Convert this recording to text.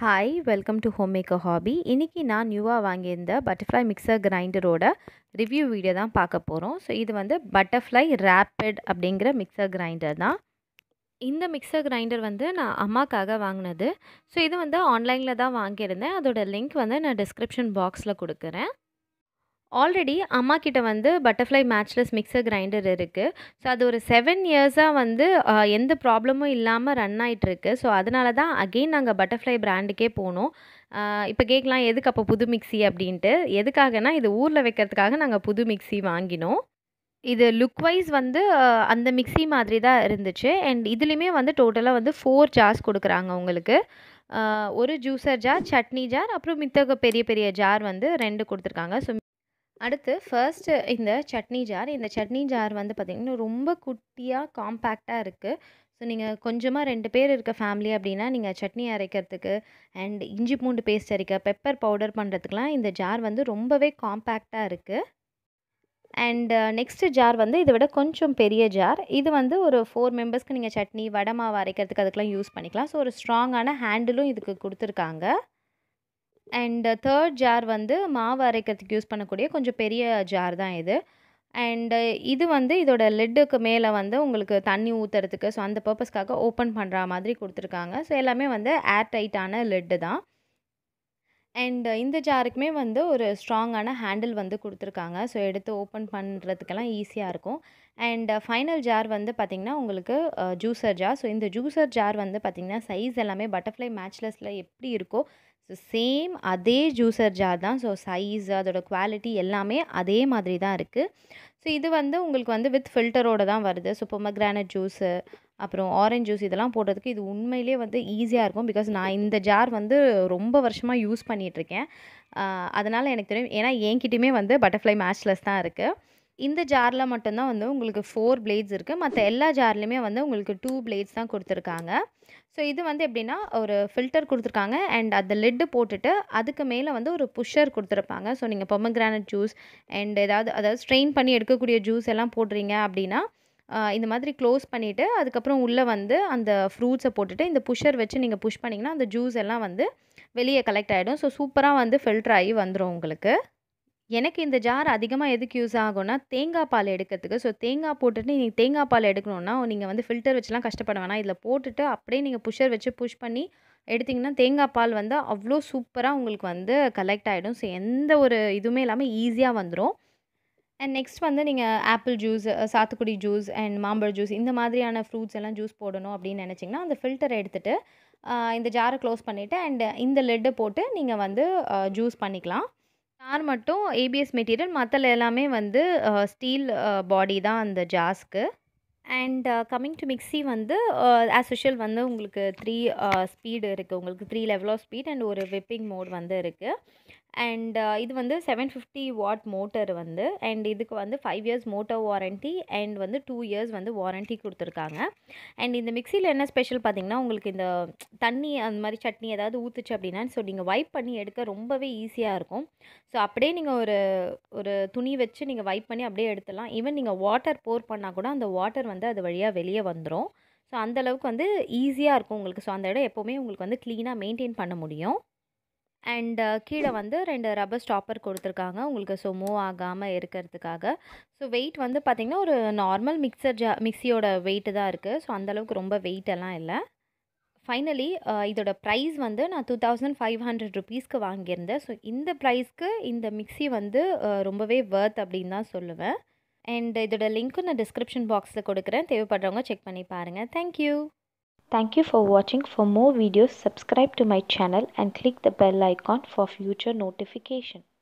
Hi welcome to home maker hobby இன்றைக்கி நான் நியூவாக வாங்கியிருந்த பட்டர்ஃப்ளை மிக்சர் கிரைண்டரோட ரிவ்யூ வீடியோ தான் பார்க்க போகிறோம் ஸோ இது வந்து பட்டர்ஃப்ளை ரேப்பிட் அப்படிங்கிற மிக்சர் கிரைண்டர் தான் இந்த மிக்சர் கிரைண்டர் வந்து நான் அம்மாக்காக வாங்கினது ஸோ இது வந்து ஆன்லைனில் தான் வாங்கியிருந்தேன் அதோட லிங்க் வந்து நான் டிஸ்கிரிப்ஷன் பாக்ஸில் கொடுக்குறேன் ஆல்ரெடி அம்மா கிட்ட வந்து பட்டர்ஃப்ளை மேட்ச்லெஸ் மிக்சர் கிரைண்டர் இருக்குது ஸோ அது ஒரு செவன் இயர்ஸாக வந்து ஆஹ், எந்த ப்ராப்ளமும் இல்லாமல் ரன் ஆகிட்டுருக்கு ஸோ அதனால தான் அகெயின் நாங்கள் பட்டர்ஃப்ளை பிராண்டுக்கே போனோம் இப்போ கேட்கலாம் எதுக்கு அப்போ புது மிக்ஸி அப்படின்ட்டு எதுக்காகனா இது ஊரில் வைக்கிறதுக்காக நாங்கள் புது மிக்ஸி வாங்கினோம் இது லுக் வைஸ் வந்து ஆஹ், அந்த மிக்ஸி மாதிரி தான் இருந்துச்சு அண்ட் இதுலேயுமே வந்து டோட்டலாக வந்து ஃபோர் ஜார்ஸ் கொடுக்குறாங்க உங்களுக்கு ஆஹ், ஒரு ஜூஸர் ஜார் சட்னி ஜார் அப்புறம் மித்த பெரிய பெரிய ஜார் வந்து ரெண்டு கொடுத்துருக்காங்க ஸோ அடுத்து ஃபர்ஸ்ட் இந்த சட்னி ஜார் இந்த சட்னி ஜார் வந்து பார்த்திங்கன்னா ரொம்ப குட்டியாக காம்பேக்டாக இருக்குது ஸோ நீங்கள் கொஞ்சமாக ரெண்டு பேர் இருக்க ஃபேமிலி அப்படின்னா நீங்கள் சட்னி அரைக்கிறதுக்கு அண்ட் இஞ்சி பூண்டு பேஸ்ட் அரைக்க பெப்பர் பவுடர் பண்ணுறதுக்குலாம் இந்த ஜார் வந்து ரொம்பவே காம்பேக்டாக இருக்குது அண்ட் நெக்ஸ்ட்டு ஜார் வந்து இதை விட கொஞ்சம் பெரிய ஜார் இது வந்து ஒரு ஃபோர் மெம்பர்ஸ்க்கு நீங்கள் சட்னி வடை மாவு அரைக்கிறதுக்கு அதுக்கெலாம் யூஸ் பண்ணிக்கலாம் ஸோ ஒரு ஸ்ட்ராங்கான ஹேண்டிலும் இதுக்கு கொடுத்துருக்காங்க அண்ட் தேர்ட் ஜார் வந்து மாவு அரைக்கிறதுக்கு யூஸ் பண்ணக்கூடிய கொஞ்சம் பெரிய ஜார் தான் இது அண்டு இது வந்து இதோட லெட்டுக்கு மேலே வந்து உங்களுக்கு தண்ணி ஊற்றுறதுக்கு ஸோ அந்த பர்பஸ்க்காக ஓப்பன் பண்ணுற மாதிரி கொடுத்துருக்காங்க ஸோ எல்லாமே வந்து ஏர் டைட்டான லெட்டு தான் அண்ட் இந்த ஜாருக்குமே வந்து ஒரு ஸ்ட்ராங்கான ஹேண்டில் வந்து கொடுத்துருக்காங்க ஸோ எடுத்து ஓப்பன் பண்ணுறதுக்கெல்லாம் ஈஸியாக இருக்கும் அண்ட் ஃபைனல் ஜார் வந்து பார்த்திங்கன்னா உங்களுக்கு ஜூஸர் ஜார் ஸோ இந்த ஜூஸர் ஜார் வந்து பார்த்திங்கன்னா சைஸ் எல்லாமே பட்டர்ஃப்ளை மேட்ச்லெஸில் எப்படி இருக்கோ ஸோ சேம் அதே ஜூஸர் ஜார் தான் ஸோ சைஸ் அதோட குவாலிட்டி எல்லாமே அதே மாதிரி தான் இருக்குது ஸோ இது வந்து உங்களுக்கு வந்து வித் ஃபில்டரோட தான் வருது ஸோ பொமக்ரானட் ஜூஸு அப்புறம் ஆரஞ்ச் ஜூஸ் இதெல்லாம் போடுறதுக்கு இது உண்மையிலேயே வந்து ஈஸியாக இருக்கும் பிகாஸ் நான் இந்த ஜார் வந்து ரொம்ப வருஷமாக யூஸ் பண்ணிகிட்ருக்கேன் அதனால் எனக்கு தெரியும் ஏன்னா என்கிட்டயுமே வந்து பட்டர்ஃப்ளை மேட்ச்லெஸ் தான் இருக்குது இந்த ஜாரில் மட்டும்தான் வந்து உங்களுக்கு ஃபோர் பிளேட்ஸ் இருக்குது மற்ற எல்லா ஜார்லையுமே வந்து உங்களுக்கு டூ பிளேட்ஸ் தான் கொடுத்துருக்காங்க ஸோ இது வந்து எப்படின்னா ஒரு ஃபில்டர் கொடுத்துருக்காங்க அண்ட் அந்த லெட்டு போட்டுட்டு அதுக்கு மேலே வந்து ஒரு புஷ்ஷர் கொடுத்துருப்பாங்க ஸோ நீங்கள் பொமக்ரானட் ஜூஸ் அண்ட் ஏதாவது அதாவது ஸ்ட்ரெயின் பண்ணி எடுக்கக்கூடிய ஜூஸ் எல்லாம் போடுறீங்க அப்படின்னா ஆஹ் இந்த மாதிரி க்ளோஸ் பண்ணிவிட்டு அதுக்கப்புறம் உள்ளே வந்து அந்த ஃப்ரூட்ஸை போட்டுட்டு இந்த புஷ்ஷர் வச்சு நீங்கள் புஷ் பண்ணிங்கன்னா அந்த ஜூஸ் எல்லாம் வந்து வெளியே கலெக்ட் ஆகிடும் ஸோ சூப்பராக வந்து ஃபில்டர் ஆகி வந்துடும் உங்களுக்கு எனக்கு இந்த ஜார் அதிகமாக எதுக்கு யூஸ் ஆகும்னா தேங்காய் பால் எடுக்கிறதுக்கு ஸோ தேங்காய் போட்டுட்டு நீங்கள் தேங்காய் பால் எடுக்கணுன்னா நீங்கள் வந்து ஃபில்டர் வச்சுலாம் கஷ்டப்பட வேணாம் இதில் போட்டுட்டு அப்படியே நீங்கள் புஷ்ஷர் வச்சு புஷ் பண்ணி எடுத்திங்கன்னா தேங்காய் பால் வந்து அவ்வளோ சூப்பராக உங்களுக்கு வந்து கலெக்ட் ஆகிடும் ஸோ எந்த ஒரு இதுவுமே இல்லாமல் ஈஸியாக வந்துடும் அண்ட் நெக்ஸ்ட் வந்து நீங்கள் ஆப்பிள் ஜூஸ் சாத்துக்குடி ஜூஸ் அண்ட் மாம்பழ ஜூஸ் இந்த மாதிரியான ஃப்ரூட்ஸ் எல்லாம் ஜூஸ் போடணும் அப்படின்னு நினச்சிங்கன்னா அந்த ஃபில்டரை எடுத்துகிட்டு இந்த ஜாரை க்ளோஸ் பண்ணிவிட்டு அண்ட் இந்த லெட்டை போட்டு நீங்கள் வந்து ஜூஸ் பண்ணிக்கலாம் ஜார் மட்டும் ஏபிஎஸ் மெட்டீரியல் மற்ற எல்லாமே வந்து ஸ்டீல் பாடி தான் அந்த ஜாஸ்க்கு அண்ட் கம்மிங் டு மிக்ஸி வந்து ஆஸ் யூஷுவல் வந்து உங்களுக்கு த்ரீ ஸ்பீடு இருக்குது உங்களுக்கு three level of speed and ஒரு விப்பிங் மோட் வந்து இருக்குது அண்ட் இது வந்து செவன் ஃபிஃப்டி வாட் மோட்டர் வந்து அண்ட் இதுக்கு வந்து five years motor warranty and வந்து டூ இயர்ஸ் வந்து வாரண்ட்டி கொடுத்துருக்காங்க அண்ட் இந்த மிக்சியில் என்ன ஸ்பெஷல் பார்த்தீங்கன்னா உங்களுக்கு இந்த தண்ணி அந்த மாதிரி சட்னி ஏதாவது ஊற்றுச்சு அப்படின்னா ஸோ நீங்கள் வைப் பண்ணி எடுக்க ரொம்பவே ஈஸியாக இருக்கும் ஸோ அப்படியே நீங்கள் ஒரு ஒரு துணி வச்சு நீங்கள் வைப் பண்ணி அப்படியே எடுத்துடலாம் ஈவன் நீங்கள் வாட்டர் போர் பண்ணால் கூட அந்த வாட்டர் வந்து அது வழியாக வெளியே வந்துடும் ஸோ அந்த அளவுக்கு வந்து ஈஸியாக இருக்கும் உங்களுக்கு ஸோ அந்த இடம் எப்போவுமே உங்களுக்கு வந்து க்ளீனாக மெயின்டைன் பண்ண முடியும் அண்ட் கீழே வந்து ரெண்டு ரப்பர் ஸ்டாப்பர் கொடுத்துருக்காங்க உங்களுக்கு ஸோ மூவ் ஆகாமல் இருக்கிறதுக்காக ஸோ வெயிட் வந்து பார்த்திங்கன்னா ஒரு நார்மல் மிக்சர் ஜா மிக்சியோட வெயிட்டு தான் இருக்குது ஸோ அந்தளவுக்கு ரொம்ப வெயிட் எல்லாம் இல்லை ஃபைனலி இதோட ப்ரைஸ் வந்து நான் டூ தௌசண்ட் ஃபைவ் ஹண்ட்ரட் ருபீஸ்க்கு வாங்கியிருந்தேன் ஸோ இந்த ப்ரைஸ்க்கு இந்த மிக்ஸி வந்து அஹ், ரொம்பவே வர்த் அப்படின்னு தான் சொல்லுவேன் அண்ட் இதோட லிங்க்கும் நான் டிஸ்கிரிப்ஷன் பாக்ஸில் கொடுக்குறேன் தேவைப்படுறவங்க செக் பண்ணி பாருங்கள் thank you Thank you for watching. For more videos, subscribe to my channel and click the bell icon for future notification.